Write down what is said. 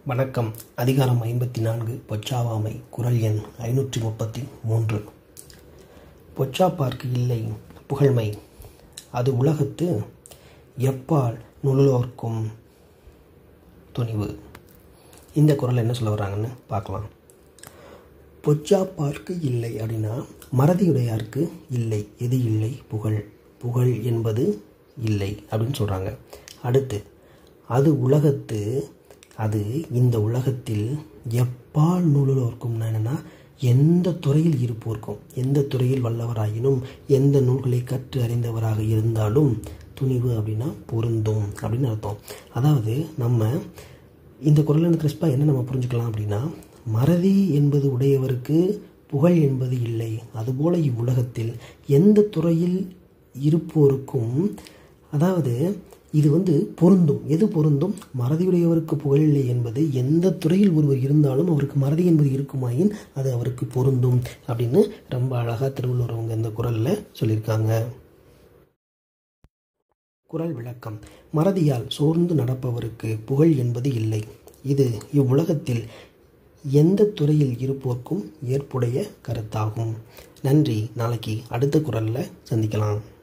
வணக்கம் அதிகாரம் ஐம்பத்தி நான்கு பொச்சாவாமை குரல் எண் ஐநூற்றி முப்பத்தி மூன்று பொச்சாப்பார்க்கு இல்லை புகழ்மை அது உலகத்து எப்பால் நுழலோர்க்கும் துணிவு இந்த குரல் என்ன சொல்ல வர்றாங்கன்னு பார்க்கலாம் பொச்சாப்பார்க்கு இல்லை அப்படின்னா மறதியுடையார்க்கு இல்லை எது இல்லை புகழ் புகழ் என்பது இல்லை அப்படின்னு சொல்கிறாங்க அடுத்து அது உலகத்து அது இந்த உலகத்தில் எப்பால் நூலோர்க்கும் என்னென்னா எந்த துறையில் இருப்போர்க்கும் எந்த துறையில் வல்லவராயினும் எந்த நூல்களை கற்று அறிந்தவராக இருந்தாலும் துணிவு அப்படின்னா பொருந்தும் அப்படின்னு அர்த்தம் அதாவது நம்ம இந்த குரலின் கிறிஸ்பா என்ன நம்ம புரிஞ்சுக்கலாம் அப்படின்னா மறதி என்பது உடையவருக்கு புகழ் என்பது இல்லை அதுபோல இவ்வுலகத்தில் எந்த துறையில் இருப்போருக்கும் அதாவது இது வந்து பொருந்தும் எது பொருந்தும் மறதியுடையவருக்கு புகழில்லை என்பது எந்த துறையில் ஒருவர் இருந்தாலும் அவருக்கு மறதி என்பது இருக்குமாயின் அது அவருக்கு பொருந்தும் அப்படின்னு ரொம்ப அழகாக திருவள்ளுவர் அவங்க இந்த குரலில் சொல்லியிருக்காங்க குரல் விளக்கம் மறதியால் சோர்ந்து நடப்பவருக்கு புகழ் என்பது இல்லை இது இவ்வுலகத்தில் எந்த துறையில் இருப்போர்க்கும் ஏற்புடைய கருத்தாகும் நன்றி நாளைக்கு அடுத்த குரலில் சந்திக்கலாம்